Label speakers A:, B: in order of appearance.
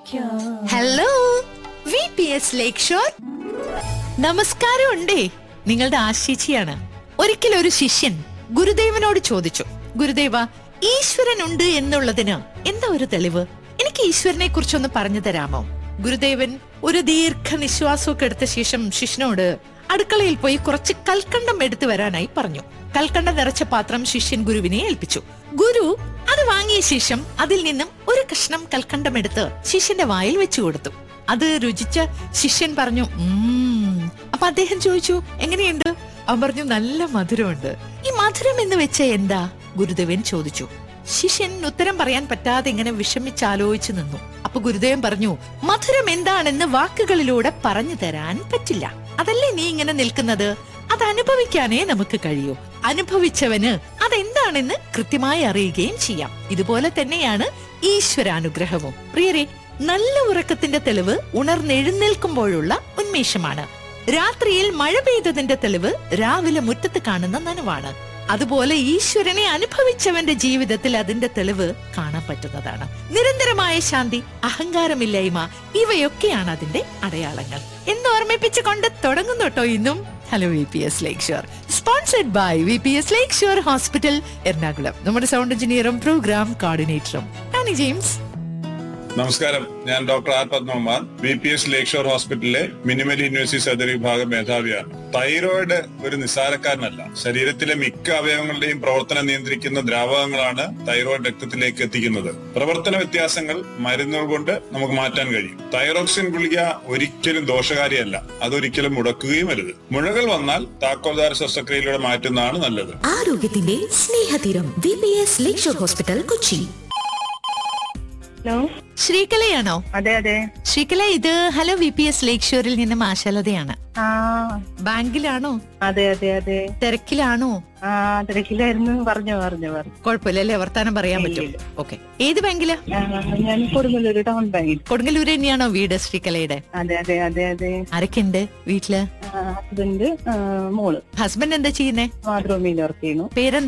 A: Hello V P S Lakeshore നമസ്കാരം ഉണ്ടേ നിങ്ങളുടെ ആശിച്ചിയാണ് ഒരിക്കൽ ഒരു ശിഷ്യൻ ഗുരുദേവനോട് ചോദിച്ചു ഗുരുദേവ ഈശ്വരൻ ഉണ്ട് എന്നുള്ളതിന് എന്താ ഒരു തെളിവ് എനിക്ക് ഈശ്വരനെ കുറിച്ചൊന്ന് പറഞ്ഞു തരാമോ ഗുരുദേവൻ ഒരു ദീർഘ നിശ്വാസമൊക്കെ എടുത്ത ശേഷം ശിഷ്യനോട് അടുക്കളയിൽ പോയി കുറച്ച് കൽക്കണ്ടം എടുത്തു വരാനായി പറഞ്ഞു കൽക്കണ്ടം നിറച്ച പാത്രം ശിഷ്യൻ ഗുരുവിനെ ഏൽപ്പിച്ചു ഗുരു അത് വാങ്ങിയ ശേഷം അതിൽ നിന്നും ഒരു കഷ്ണം കൽക്കണ്ടം എടുത്ത് ശിഷ്യന്റെ വായിൽ വെച്ചു കൊടുത്തു അത് രുചിച്ച ശിഷ്യൻ പറഞ്ഞു "ഉം." അപ്പൊ അദ്ദേഹം ചോദിച്ചു എങ്ങനെയുണ്ട് അവൻ പറഞ്ഞു നല്ല മധുരമുണ്ട് ഈ മധുരം എന്ന് വെച്ച എന്താ ഗുരുദേവൻ ചോദിച്ചു ശിഷ്യൻ ഉത്തരം പറയാൻ പറ്റാതെ ഇങ്ങനെ വിഷമിച്ചാലോചിച്ചു നിന്നു അപ്പൊ ഗുരുദേവൻ പറഞ്ഞു മധുരം എന്താണെന്ന് വാക്കുകളിലൂടെ പറഞ്ഞു തരാൻ പറ്റില്ല അതല്ലേ നീ ഇങ്ങനെ നിൽക്കുന്നത് അത് അനുഭവിക്കാനേ നമുക്ക് കഴിയൂ അനുഭവിച്ചവന് അതെന്താണെന്ന് കൃത്യമായി അറിയുകയും ചെയ്യാം ഇതുപോലെ തന്നെയാണ് ഈശ്വരാനുഗ്രഹവും പ്രിയരെ നല്ല ഉറക്കത്തിന്റെ തെളിവ് ഉണർന്നെഴുന്നേൽക്കുമ്പോഴുള്ള ഉന്മേഷമാണ് രാത്രിയിൽ മഴ പെയ്തതിന്റെ തെളിവ് രാവിലെ മുറ്റത്ത് കാണുന്ന നനവാണ് അതുപോലെ ഈശ്വരനെ അനുഭവിച്ചവന്റെ ജീവിതത്തിൽ അതിന്റെ തെളിവ് കാണാൻ പറ്റുന്നതാണ് നിരന്തരമായ ശാന്തി അഹങ്കാരമില്ലായ്മ ഇവയൊക്കെയാണ് അതിന്റെ അടയാളങ്ങൾ എന്ന് ഓർമ്മിപ്പിച്ചുകൊണ്ട് തുടങ്ങുന്നു കേട്ടോ ഇന്നും hello V P S Lakeshore sponsored by V P S Lakeshore hospital Ernakulam നമ്മുടെ സൗണ്ട് എഞ്ചിനീയറും പ്രോഗ്രാം കോർഡിനേറ്ററും ടാനി ജെയിംസ്
B: നമസ്കാരം ഞാൻ doctor R Padmakumar B P S Lakeshore ഹോസ്പിറ്റലിലെ മിനിമൽ യൂണിവേഴ്സിറ്റി സർജറി വിഭാഗം മേധാവിയാണ് തൈറോയിഡ് ഒരു നിസ്സാരക്കാരനല്ല ശരീരത്തിലെ മിക്ക അവയവങ്ങളുടെയും പ്രവർത്തനം നിയന്ത്രിക്കുന്ന ദ്രാവകങ്ങളാണ് തൈറോയിഡ് രക്തത്തിലേക്ക് എത്തിക്കുന്നത് പ്രവർത്തന വ്യത്യാസങ്ങൾ മരുന്നുകൾ കൊണ്ട് നമുക്ക് മാറ്റാൻ കഴിയും തൈറോക്സിൻ ഗുളിക ഒരിക്കലും ദോഷകാരിയല്ല അതൊരിക്കലും മുടക്കുകയും അരുത് മുഴകൾ വന്നാൽ താക്കോൽദാര ശസ്ത്രക്രിയയിലൂടെ മാറ്റുന്നതാണ് നല്ലത്
C: ആരോഗ്യത്തിന്റെ സ്നേഹതീരം V P S Lakeshore hospital Kochi
D: hello
A: ശ്രീകലയാണോ
D: അതെ അതെ
A: ശ്രീകല ഇത് ഹലോ വി പി എസ് ലേക്ക് ഷോറിൽ നിന്നും ആശാലതയാണ്
D: ആ
A: ബാങ്കിലാണോ
D: അതെ അതെ അതെ
A: തിരക്കിലാണോ
D: ആ തിരക്കിലായിരുന്നു പറഞ്ഞു പറഞ്ഞു പറഞ്ഞു
A: കുഴപ്പമില്ലല്ലേ വർത്താനം പറയാൻ പറ്റും
D: ഇല്ല.
A: ഓക്കെ ഏത് ബാങ്കിലാ
D: ആ, ഞാൻ കൊടുങ്ങല്ലൂർ ടൗൺ ബാങ്കിൽ
A: കൊടുങ്ങല്ലൂർ തന്നെയാണോ വീട് ശ്രീകലയുടെ
D: അതെ അതെ അതെ അതെ
A: ആരൊക്കെയുണ്ട് വീട്ടില്
D: ഹസ്ബൻഡ് മോള്
A: ഹസ്ബൻഡ് എന്താ ചെയ്യുന്നേ
D: മാതൃഭൂമിയിൽ വർക്ക് ചെയ്യുന്നു
A: പേരെന്താ